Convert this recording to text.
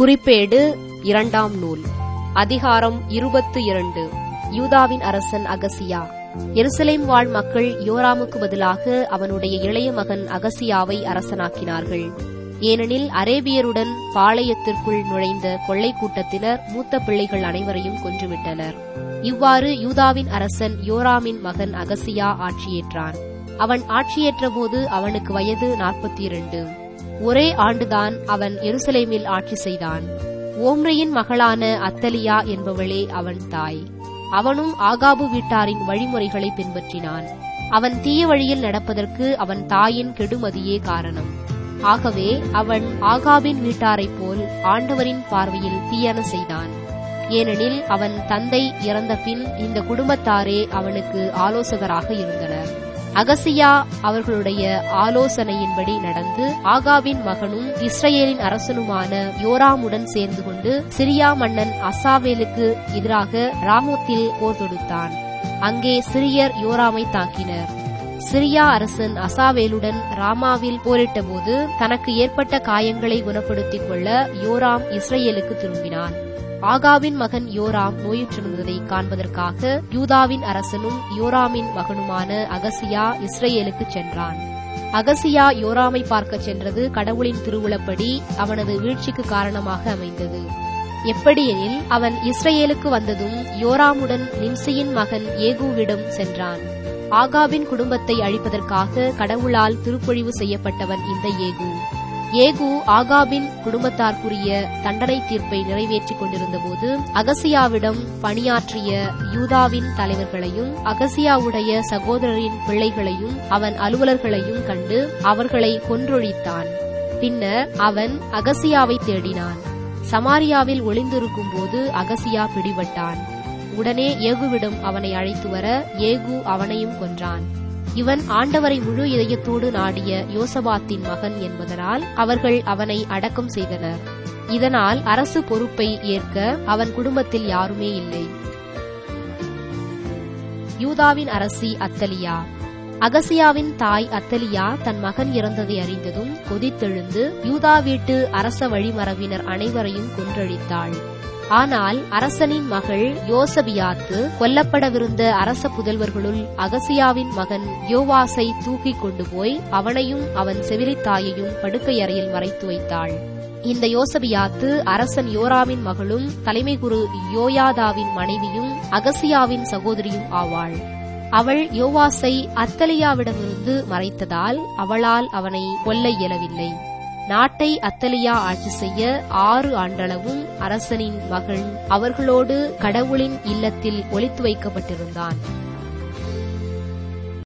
குறிப்பேடு இரண்டாம் நூல் அதிகாரம் இருபத்து இரண்டு யூதாவின் அரசன் அகசியா எருசலேம் வாழ் மக்கள் யோராமுக்கு பதிலாக அவனுடைய இளைய மகன் அகசியாவை அரசனாக்கினார்கள் ஏனெனில் அரேபியருடன் பாளையத்திற்குள் நுழைந்த கொள்ளை கூட்டத்தினர் மூத்த பிள்ளைகள் அனைவரையும் கொன்றுவிட்டனர் இவ்வாறு யூதாவின் அரசன் யோராமின் மகன் அகசியா ஆட்சியேற்றான் அவன் ஆட்சியேற்றபோது அவனுக்கு வயது நாற்பத்தி இரண்டு ஒரே ஆண்டுதான் அவன் எருசலேமில் ஆட்சி செய்தான் ஓம்ரையின் மகளான அத்தலியா என்பவளே அவன் தாய் அவனும் ஆகாபு வீட்டாரின் வழிமுறைகளை பின்பற்றினான் அவன் தீய வழியில் நடப்பதற்கு அவன் தாயின் கெடுமதியே காரணம் ஆகவே அவன் ஆகாபின் வீட்டாரைப் போல் ஆண்டவரின் பார்வையில் தீயன செய்தான் ஏனெனில் அவன் தந்தை இறந்த பின் இந்த குடும்பத்தாரே அவனுக்கு ஆலோசகராக இருந்தனர் அகசியா அவர்களுடைய ஆலோசனையின்படி நடந்து ஆகாபின் மகனும் இஸ்ரேலின் அரசனுமான யோராமுடன் சேர்ந்து கொண்டு சிரியா மன்னன் அசாவேலுக்கு எதிராக ராமோத்தில் போர் தொடுத்தான் அங்கே சிரியர் யோராமை தாக்கினர் சிரியா அரசன் அசாவேலுடன் ராமாவில் போரிட்டபோது தனக்கு ஏற்பட்ட காயங்களை குணப்படுத்திக் கொள்ள யோராம் இஸ்ரேலுக்கு திரும்பினான் ஆகாவின் மகன் யோராம் நோயுற்றிருந்ததை காண்பதற்காக யூதாவின் அரசனும் யோராமின் மகனுமான அகசியா இஸ்ரேலுக்கு சென்றான் அகசியா யோராமை பார்க்க சென்றது கடவுளின் திருவுளப்படி அவனது வீழ்ச்சிக்கு காரணமாக அமைந்தது எப்படியெனில் அவன் இஸ்ரேலுக்கு வந்ததும் யோராமுடன் நிம்சியின் மகன் ஏகூவிடம் சென்றான் ஆகாபின் குடும்பத்தை அழிப்பதற்காக கடவுளால் திருப்பொழிவு செய்யப்பட்டவன் இந்த ஏகு ஏகு ஆகாபின் குடும்பத்தார்க்குரிய தண்டனை தீர்ப்பை நிறைவேற்றிக் கொண்டிருந்தபோது அகசியாவிடம் பணியாற்றிய யூதாவின் தலைவர்களையும் அகசியாவுடைய சகோதரரின் பிள்ளைகளையும் அவன் அலுவலர்களையும் கண்டு அவர்களை கொன்றொழித்தான் பின்னர் அவன் அகசியாவை தேடினான் சமாரியாவில் ஒளிந்திருக்கும் போது அகசியா பிடிபட்டான் உடனே ஏகுவிடம் அவனை அழைத்து வர ஏகு அவனையும் கொன்றான் இவன் ஆண்டவரை முழு இதயத்தோடு நாடிய யோசபாத்தின் மகன் என்பதனால் அவர்கள் அவனை அடக்கம் செய்தனர் இதனால் அரசு பொறுப்பை ஏற்க அவன் குடும்பத்தில் யாருமே இல்லை யூதாவின் அரசி அத்தலியா அகசியாவின் தாய் அத்தலியா தன் மகன் இறந்ததை அறிந்ததும் கொதித்தெழுந்து யூதா வீட்டு அரச வழிமரபினர் அனைவரையும் கொன்றழித்தாள் ஆனால் அரசனின் மகள் யோசபியாத்து கொல்லப்படவிருந்த அரச புதல்வர்களுள் அகசியாவின் மகன் யோவாசை தூக்கிக் கொண்டு போய் அவனையும் அவன் செவிலித்தாயையும் படுக்கை அறையில் மறைத்து வைத்தாள் இந்த யோசபியாத்து அரசன் யோராமின் மகளும் தலைமை குரு யோயாதாவின் மனைவியும் அகசியாவின் சகோதரியும் ஆவாள் அவள் யோவாசை அத்தலியாவிடமிருந்து மறைத்ததால் அவளால் அவனை கொல்ல இயலவில்லை நாட்டை அத்தலியா ஆட்சி செய்ய ஆறு ஆண்டளவும் அரசனின் மகன் அவர்களோடு கடவுளின் இல்லத்தில் ஒளித்து வைக்கப்பட்டிருந்தான்